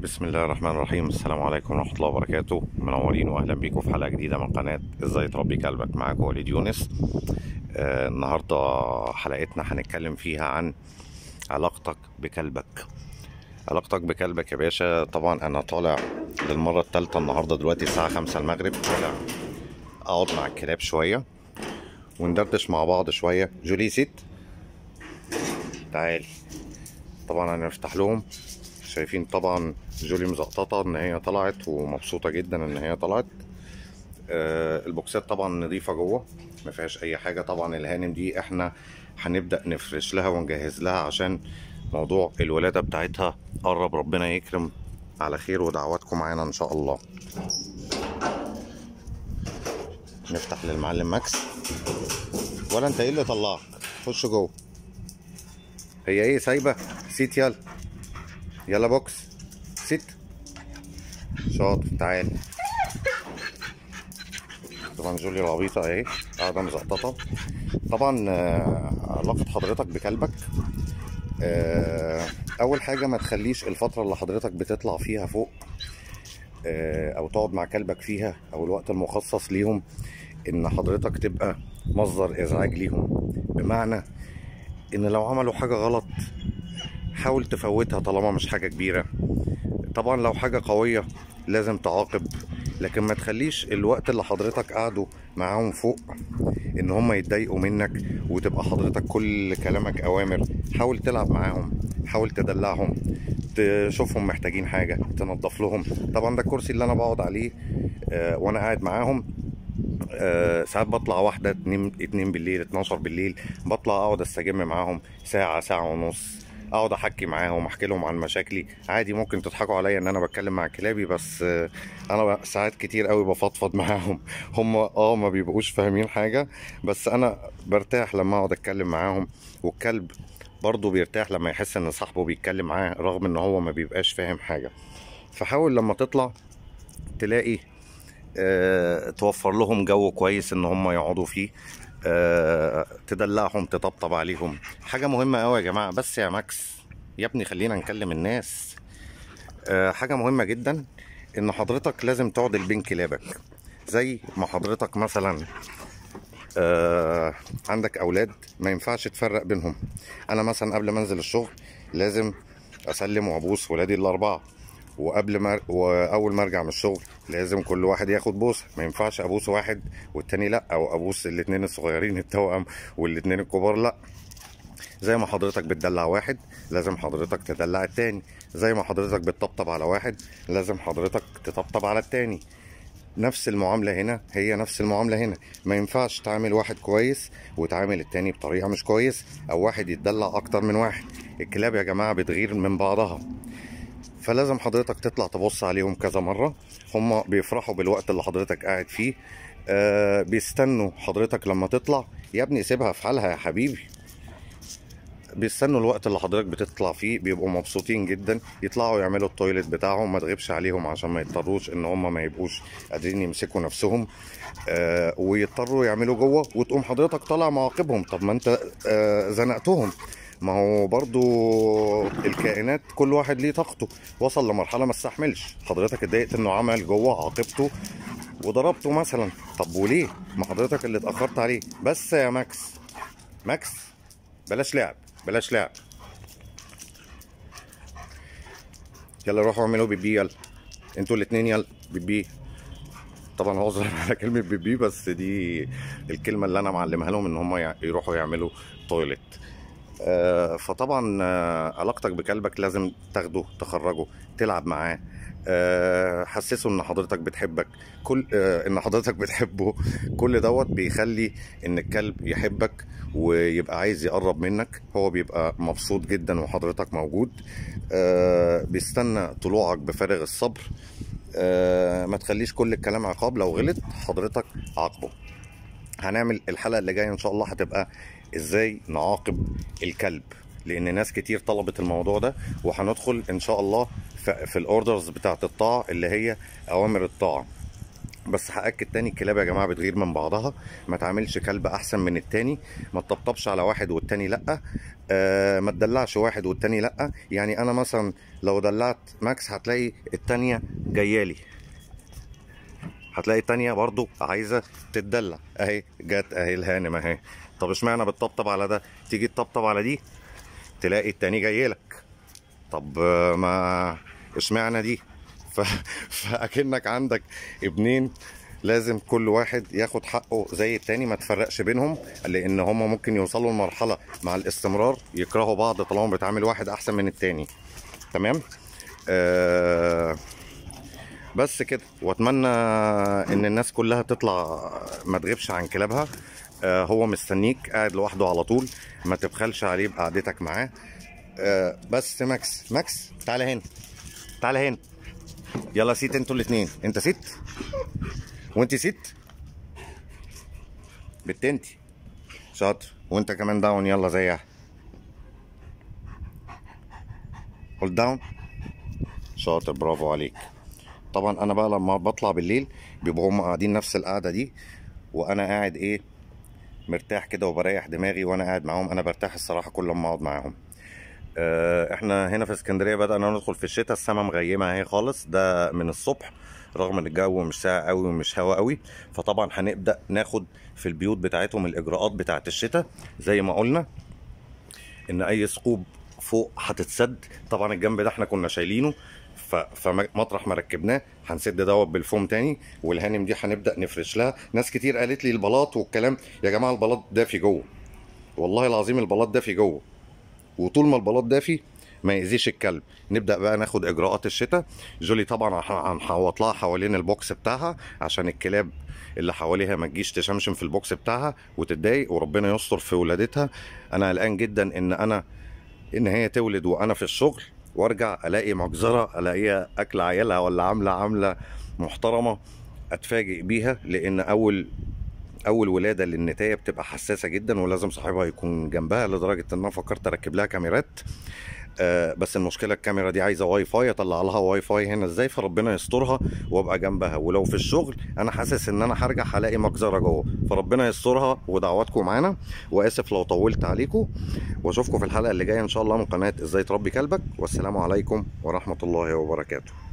بسم الله الرحمن الرحيم السلام عليكم ورحمة الله وبركاته منورين وأهلا بيكم في حلقة جديدة من قناة إزاي تربي كلبك معاكم وليد يونس آه النهاردة حلقتنا هنتكلم فيها عن علاقتك بكلبك علاقتك بكلبك يا باشا طبعا أنا طالع للمرة الثالثة النهاردة دلوقتي الساعة خمسة المغرب طالع أقعد مع الكلاب شوية وندردش مع بعض شوية جولي ست تعالي طبعا هنفتح لهم شايفين طبعا جولي مزقططة ان هي طلعت ومبسوطة جدا ان هي طلعت آه البوكسات طبعا نظيفة جوه ما فيهاش اي حاجة طبعا الهانم دي احنا هنبدأ نفرش لها ونجهز لها عشان موضوع الولادة بتاعتها قرب ربنا يكرم على خير ودعواتكم معانا ان شاء الله نفتح للمعلم ماكس ولا انت ايه اللي طلعك خش جوه هي ايه سايبه سيت يلا يلا بوكس سيت شاطر تعال طبعا جولي العبيطه اهي قاعده مزقططه طبعا آه، علاقه حضرتك بكلبك آه، اول حاجه ما تخليش الفتره اللي حضرتك بتطلع فيها فوق آه، او تقعد مع كلبك فيها او الوقت المخصص ليهم ان حضرتك تبقى مصدر ازعاج ليهم بمعنى ان لو عملوا حاجه غلط حاول تفوتها طالما مش حاجه كبيره طبعا لو حاجه قويه لازم تعاقب لكن ما تخليش الوقت اللي حضرتك قاعده معاهم فوق ان هم يتضايقوا منك وتبقى حضرتك كل كلامك اوامر حاول تلعب معاهم حاول تدلعهم تشوفهم محتاجين حاجه تنظف لهم طبعا ده الكرسي اللي انا بقعد عليه آه وانا قاعد معاهم آه ساعات بطلع واحدة اتنين, اتنين بالليل 12 بالليل بطلع اقعد استجم معاهم ساعة ساعة ونص اقعد احكي معاهم احكي لهم عن مشاكلي عادي ممكن تضحكوا عليا ان انا بتكلم مع كلابي بس آه انا ساعات كتير قوي بفضفض معاهم هم اه ما بيبقوش فاهمين حاجة بس انا برتاح لما اقعد اتكلم معاهم والكلب برضه بيرتاح لما يحس ان صاحبه بيتكلم معاه رغم ان هو ما بيبقاش فاهم حاجة فحاول لما تطلع تلاقي آه، توفر لهم جو كويس ان هم يقعدوا فيه آه، تدلعهم تطبطب عليهم حاجة مهمة قوي يا جماعة بس يا ماكس يا ابني خلينا نكلم الناس آه، حاجة مهمة جدا ان حضرتك لازم تعدل بين كلابك زي ما حضرتك مثلا آه، عندك اولاد ما ينفعش تفرق بينهم انا مثلا قبل ما انزل الشغل لازم اسلم وابوس ولادي الاربعه وقبل ما واول ما ارجع من الشغل لازم كل واحد ياخد بوسه ما ينفعش ابوس واحد والتاني لا او ابوس الاتنين الصغيرين التوأم والاتنين الكبار لا زي ما حضرتك بتدلع واحد لازم حضرتك تدلع التاني زي ما حضرتك بتطبطب على واحد لازم حضرتك تطبطب على التاني نفس المعاملة هنا هي نفس المعاملة هنا ما ينفعش تعامل واحد كويس وتعامل التاني بطريقة مش كويس او واحد يتدلع اكتر من واحد الكلاب يا جماعة بتغير من بعضها فلازم حضرتك تطلع تبص عليهم كذا مرة هم بيفرحوا بالوقت اللي حضرتك قاعد فيه آه بيستنوا حضرتك لما تطلع يا ابني سيبها في حالها يا حبيبي بيستنوا الوقت اللي حضرتك بتطلع فيه بيبقوا مبسوطين جدا يطلعوا يعملوا التويلت بتاعهم ما تغيبش عليهم عشان ما يضطروش ان هم ما يبقوش قادرين يمسكوا نفسهم آه ويضطروا يعملوا جوه وتقوم حضرتك طالع معاقبهم طب ما انت آه زنقتهم ما هو برضو الكائنات كل واحد ليه طاقته وصل لمرحله ما استحملش حضرتك اتضايقت انه عمل جوه عاقبته وضربته مثلا طب وليه ما حضرتك اللي اتاخرت عليه بس يا ماكس ماكس بلاش لعب بلاش لعب يلا روحوا اعملوا بيبي يلا انتوا الاتنين يلا بيبي طبعا عذرا على كلمه بيبي بس دي الكلمه اللي انا معلمها لهم ان هم يروحوا يعملوا تويلت آه، فطبعا آه، علاقتك بكلبك لازم تاخده تخرجه تلعب معاه آه، حسسه ان حضرتك بتحبك كل ان حضرتك بتحبه كل دوت بيخلي ان الكلب يحبك ويبقى عايز يقرب منك هو بيبقى مبسوط جدا وحضرتك موجود بيستنى طلوعك بفارغ الصبر ما تخليش كل الكلام عقاب لو غلط حضرتك عاقبه هنعمل الحلقه اللي جايه ان شاء الله هتبقى ازاي نعاقب الكلب لان ناس كتير طلبت الموضوع ده وهندخل ان شاء الله في الاوردرز بتاعه الطاعه اللي هي اوامر الطاعه بس هاكد تاني الكلاب يا جماعه بتغير من بعضها ما تعملش كلب احسن من التاني ما تطبطبش على واحد والتاني لا آه ما تدلعش واحد والتاني لا يعني انا مثلا لو دلعت ماكس هتلاقي التانيه جايالي هتلاقي التانيه برضو عايزه تتدلع اهي جت اهي الهانم اهي طب اشمعنى بتطبطب على ده تيجي تطبطب على دي تلاقي التاني جايلك طب آه، ما اشمعنى دي ف... فاكنك عندك ابنين لازم كل واحد ياخد حقه زي التاني ما تفرقش بينهم لان هما ممكن يوصلوا لمرحله مع الاستمرار يكرهوا بعض طالما بتعامل واحد احسن من التاني تمام آه بس كده واتمنى ان الناس كلها تطلع ما تغيبش عن كلابها آه هو مستنيك قاعد لوحده على طول ما تبخلش عليه بقعدتك معاه آه بس ماكس ماكس تعالى هنا تعالى هنا يلا سيت انتوا الاثنين انت سيت وانت سيت بت انت شاطر وانت كمان داون يلا زيها هولد داون شاطر برافو عليك طبعا انا بقى لما بطلع بالليل بيبقوا هم قاعدين نفس القعده دي وانا قاعد ايه مرتاح كده وبريح دماغي وانا قاعد معاهم انا برتاح الصراحه كل ما اقعد معاهم آه، احنا هنا في اسكندريه بدأنا ندخل في الشتاء السما مغيمه اهي خالص ده من الصبح رغم ان الجو مش ساقع قوي ومش هوا قوي فطبعا هنبدأ ناخد في البيوت بتاعتهم الاجراءات بتاعه الشتاء زي ما قلنا ان اي ثقوب فوق هتتسد طبعا الجنب ده احنا كنا شايلينه ف- فمطرح ما ركبناه هنسد دوت بالفوم تاني والهانم دي هنبدا نفرش لها ناس كتير قالت لي البلاط والكلام يا جماعه البلاط دافي جوه والله العظيم البلاط دافي جوه وطول ما البلاط دافي ما يأذيش الكلب نبدأ بقى ناخد إجراءات الشتاء جولي طبعا هن- هنحوط لها حوالين البوكس بتاعها عشان الكلاب اللي حواليها ما تجيش تشمشم في البوكس بتاعها وتتضايق وربنا يستر في ولادتها انا قلقان جدا ان انا ان هي تولد وانا في الشغل وارجع الاقي مجزره الاقيها اكل عيالها ولا عامله عامله محترمه اتفاجئ بيها لان اول اول ولاده للنتايه بتبقى حساسه جدا ولازم صاحبها يكون جنبها لدرجه ان انا فكرت اركب لها كاميرات آه بس المشكله الكاميرا دي عايزه واي فاي اطلع لها واي فاي هنا ازاي فربنا يسترها وابقى جنبها ولو في الشغل انا حاسس ان انا هرجع هلاقي مجزره جوه فربنا يسترها ودعواتكم معانا واسف لو طولت عليكم واشوفكم في الحلقه اللي جايه ان شاء الله من قناه ازاي تربي كلبك والسلام عليكم ورحمه الله وبركاته